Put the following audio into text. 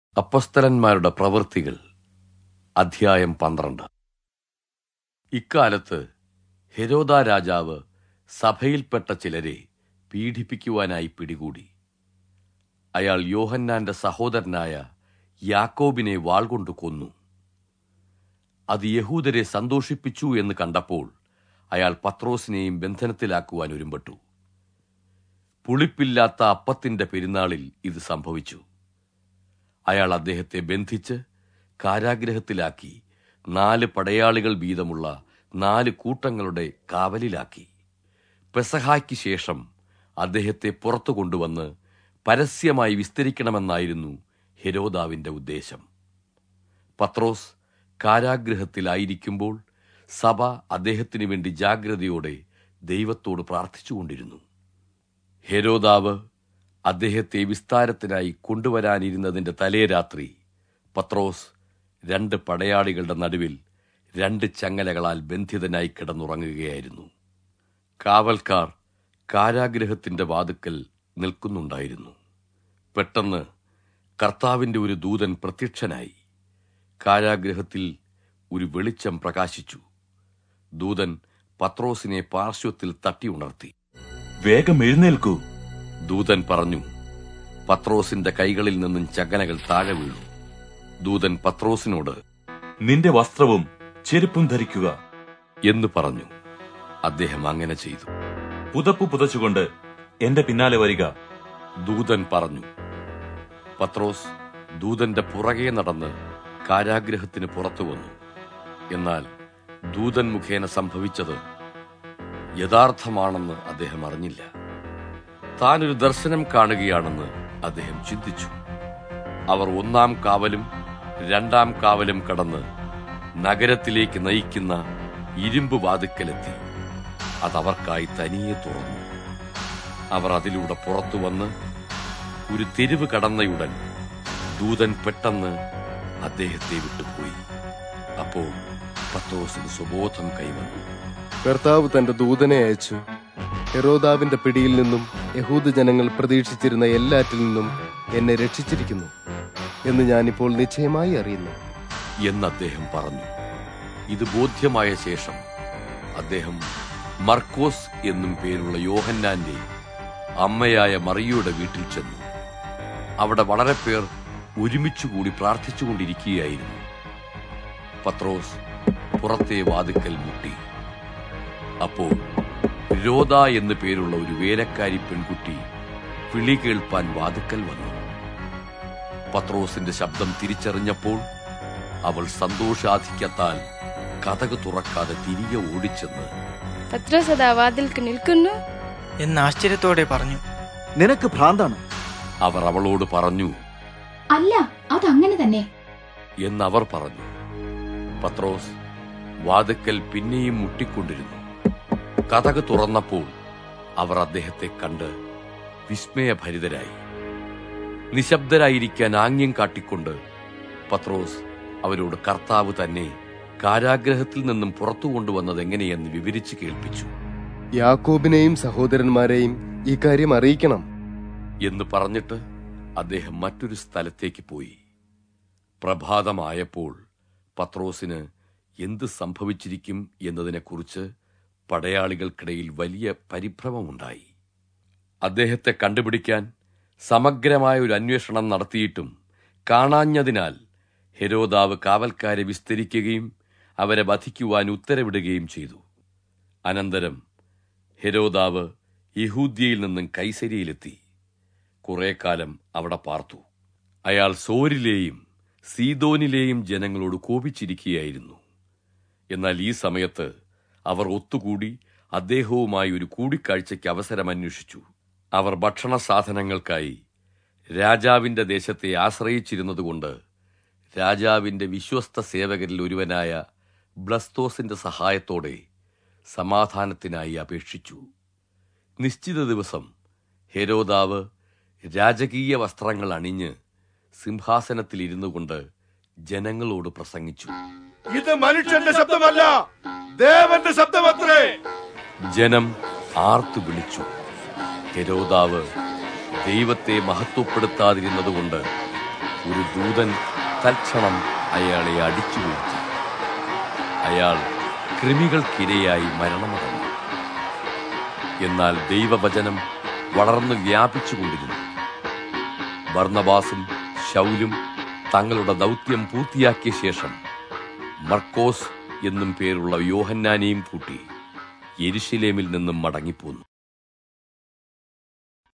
അപ്പസ്തലന്മാരുടെ പ്രവൃത്തികൾ അധ്യായം പന്ത്രണ്ട് ഇക്കാലത്ത് ഹെരോദ രാജാവ് സഭയിൽപ്പെട്ട ചിലരെ പീഡിപ്പിക്കുവാനായി പിടികൂടി അയാൾ യോഹന്നാന്റെ സഹോദരനായ യാക്കോബിനെ വാൾകൊണ്ട് കൊന്നു അത് യഹൂദരെ സന്തോഷിപ്പിച്ചു എന്ന് കണ്ടപ്പോൾ അയാൾ പത്രോസിനെയും ബന്ധനത്തിലാക്കുവാൻ ഒരുമ്പെട്ടു പുളിപ്പില്ലാത്ത അപ്പത്തിന്റെ പെരുന്നാളിൽ ഇത് സംഭവിച്ചു അയാൾ അദ്ദേഹത്തെ ബന്ധിച്ച് കാരാഗ്രഹത്തിലാക്കി നാല് പടയാളികൾ വീതമുള്ള നാല് കൂട്ടങ്ങളുടെ കാവലിലാക്കി പെസഹായ്ക്ക് ശേഷം അദ്ദേഹത്തെ പുറത്തു കൊണ്ടുവന്ന് പരസ്യമായി വിസ്തരിക്കണമെന്നായിരുന്നു ഹെരോദാവിന്റെ ഉദ്ദേശം പത്രോസ് കാരാഗ്രഹത്തിലായിരിക്കുമ്പോൾ സഭ അദ്ദേഹത്തിനു വേണ്ടി ജാഗ്രതയോടെ ദൈവത്തോട് പ്രാർത്ഥിച്ചുകൊണ്ടിരുന്നു ഹെരോദാവ് അദ്ദേഹത്തെ വിസ്താരത്തിനായി കൊണ്ടുവരാനിരുന്നതിന്റെ തലേ രാത്രി പത്രോസ് രണ്ട് പടയാളികളുടെ നടുവിൽ രണ്ട് ചങ്ങലകളാൽ ബന്ധിതനായി കിടന്നുറങ്ങുകയായിരുന്നു കാവൽക്കാർ കാരാഗ്രഹത്തിന്റെ വാതുക്കൽ നിൽക്കുന്നുണ്ടായിരുന്നു പെട്ടെന്ന് കർത്താവിന്റെ ഒരു ദൂതൻ പ്രത്യക്ഷനായി കാരാഗ്രഹത്തിൽ ഒരു വെളിച്ചം പ്രകാശിച്ചു ദൂതൻ പത്രോസിനെ പാർശ്വത്തിൽ തട്ടി ഉണർത്തി വേഗം എഴുന്നേൽക്കൂ ദൂതൻ പറഞ്ഞു പത്രോസിന്റെ കൈകളിൽ നിന്നും ചങ്ങലകൾ താഴെ വീണു ദൂതൻ പത്രോസിനോട് നിന്റെ വസ്ത്രവും ചെരുപ്പും ധരിക്കുക എന്ന് പറഞ്ഞു അദ്ദേഹം അങ്ങനെ ചെയ്തു പുതപ്പ് പുതച്ചുകൊണ്ട് എന്റെ പിന്നാലെ വരിക ദൂതൻ പറഞ്ഞു പത്രോസ് ദൂതന്റെ പുറകെ നടന്ന് കാരാഗ്രഹത്തിന് പുറത്തു വന്നു എന്നാൽ ദൂതൻ മുഖേന സംഭവിച്ചത് യഥാർത്ഥമാണെന്ന് അദ്ദേഹം അറിഞ്ഞില്ല താൻ ഒരു ദർശനം കാണുകയാണെന്ന് അദ്ദേഹം ചിന്തിച്ചു അവർ ഒന്നാം കാവലും രണ്ടാം കാവലും കടന്ന് നഗരത്തിലേക്ക് നയിക്കുന്ന ഇരുമ്പ് വാതുക്കലെത്തി അതവർക്കായി തനിയെ തുറന്നു അവർ അതിലൂടെ പുറത്തു വന്ന് ഒരു തെരുവ് കടന്നയുടൻ ദൂതൻ പെട്ടെന്ന് അദ്ദേഹത്തെ വിട്ടുപോയി അപ്പോൾ പത്രോസിന് സുബോധം കൈവന്നു കർത്താവ് തന്റെ ദൂതനെ അയച്ചു ഹെറോദാവിന്റെ പിടിയിൽ നിന്നും യഹൂദ ജനങ്ങൾ പ്രതീക്ഷിച്ചിരുന്ന എല്ലാറ്റിൽ നിന്നും എന്നെ രക്ഷിച്ചിരിക്കുന്നു എന്ന് ഞാനിപ്പോൾ നിശ്ചയമായി അറിയുന്നു എന്ന് അദ്ദേഹം പറഞ്ഞു ഇത് ബോധ്യമായ ശേഷം അദ്ദേഹം മർക്കോസ് എന്നും പേരുള്ള യോഹന്നാന്റെ അമ്മയായ മറിയയുടെ വീട്ടിൽ ചെന്നു അവിടെ വളരെ പേർ ഒരുമിച്ചുകൂടി പ്രാർത്ഥിച്ചുകൊണ്ടിരിക്കുകയായിരുന്നു പത്രോസ് പുറത്തെ വാതുക്കൽ മുട്ടി അപ്പോൾ രോദ എന്നു പേരുള്ള ഒരു വേലക്കാരി പെൺകുട്ടി വിളി കേൾപ്പാൻ വാതുക്കൽ വന്നു പത്രോസിന്റെ ശബ്ദം തിരിച്ചറിഞ്ഞപ്പോൾ അവൾ സന്തോഷാധിക്യത്താൽ കഥക് തുറക്കാതെ തിരികെ ഓടിച്ചെന്ന് പത്രോസ് അതാ വാതിൽക്ക് നിൽക്കുന്നു എന്ന് ആശ്ചര്യത്തോടെ പറഞ്ഞു നിനക്ക് ഭ്രാന്താണ് അവർ അവളോട് പറഞ്ഞു അല്ല അതങ്ങനെ തന്നെ എന്നവർ പറഞ്ഞു പത്രോസ് വാതുക്കൽ പിന്നെയും മുട്ടിക്കൊണ്ടിരുന്നു കഥക് തുറന്നപ്പോൾ അവർ അദ്ദേഹത്തെ കണ്ട് വിസ്മയഭരിതരായി നിശബ്ദരായിരിക്കാൻ ആംഗ്യം കാട്ടിക്കൊണ്ട് പത്രോസ് അവരോട് കർത്താവ് തന്നെ കാരാഗ്രഹത്തിൽ നിന്നും പുറത്തു കൊണ്ടുവന്നത് എങ്ങനെയെന്ന് വിവരിച്ചു കേൾപ്പിച്ചു യാക്കോബിനെയും സഹോദരന്മാരെയും ഈ കാര്യം അറിയിക്കണം എന്ന് പറഞ്ഞിട്ട് അദ്ദേഹം മറ്റൊരു സ്ഥലത്തേക്ക് പോയി പ്രഭാതമായപ്പോൾ പത്രോസിന് എന്ത് സംഭവിച്ചിരിക്കും എന്നതിനെക്കുറിച്ച് പടയാളികൾക്കിടയിൽ വലിയ പരിഭ്രമമുണ്ടായി അദ്ദേഹത്തെ കണ്ടുപിടിക്കാൻ സമഗ്രമായ ഒരു അന്വേഷണം നടത്തിയിട്ടും കാണാഞ്ഞതിനാൽ ഹെരോദാവ് കാവൽക്കാരെ വിസ്തരിക്കുകയും അവരെ വധിക്കുവാൻ ഉത്തരവിടുകയും ചെയ്തു അനന്തരം ഹെരോദാവ് യഹൂദ്യയിൽ നിന്നും കൈസരിയിലെത്തി കുറെ കാലം അവിടെ പാർത്തു അയാൾ സോരിലെയും സീതോനിലെയും ജനങ്ങളോട് കോപിച്ചിരിക്കുകയായിരുന്നു എന്നാൽ ഈ സമയത്ത് അവർ ഒത്തുകൂടി അദ്ദേഹവുമായി ഒരു കൂടിക്കാഴ്ചയ്ക്ക് അവസരം അന്വേഷിച്ചു അവർ ഭക്ഷണ സാധനങ്ങൾക്കായി രാജാവിന്റെ ദേശത്തെ ആശ്രയിച്ചിരുന്നതുകൊണ്ട് രാജാവിന്റെ വിശ്വസ്ത സേവകരിൽ ഒരുവനായ ബ്ലസ്തോസിന്റെ സഹായത്തോടെ സമാധാനത്തിനായി അപേക്ഷിച്ചു നിശ്ചിത ദിവസം ഹെരോദാവ് രാജകീയ വസ്ത്രങ്ങൾ അണിഞ്ഞ് സിംഹാസനത്തിലിരുന്നു കൊണ്ട് ജനങ്ങളോട് പ്രസംഗിച്ചു ഇത് മനുഷ്യന്റെ ശബ്ദമല്ല ദേവന്റെ ശബ്ദമത്രേ ജനം ആർത്തു വിളിച്ചു ഹെരോദാവ് ദൈവത്തെ മഹത്വപ്പെടുത്താതിരുന്നതുകൊണ്ട് ഒരു ദൂതൻ തൽക്ഷണം അയാളെ അടിച്ചു വീഴ്ത്തി അയാൾ കൃമികൾക്കിരയായി മരണമടഞ്ഞു എന്നാൽ ദൈവവചനം വളർന്നു വ്യാപിച്ചുകൊണ്ടിരുന്നു ബർണബാസും ശൗലും തങ്ങളുടെ ദൗത്യം പൂർത്തിയാക്കിയ ശേഷം മർക്കോസ് എന്നും പേരുള്ള യോഹന്നാനെയും കൂട്ടി യെരുശലേമിൽ നിന്നും മടങ്ങിപ്പോന്നു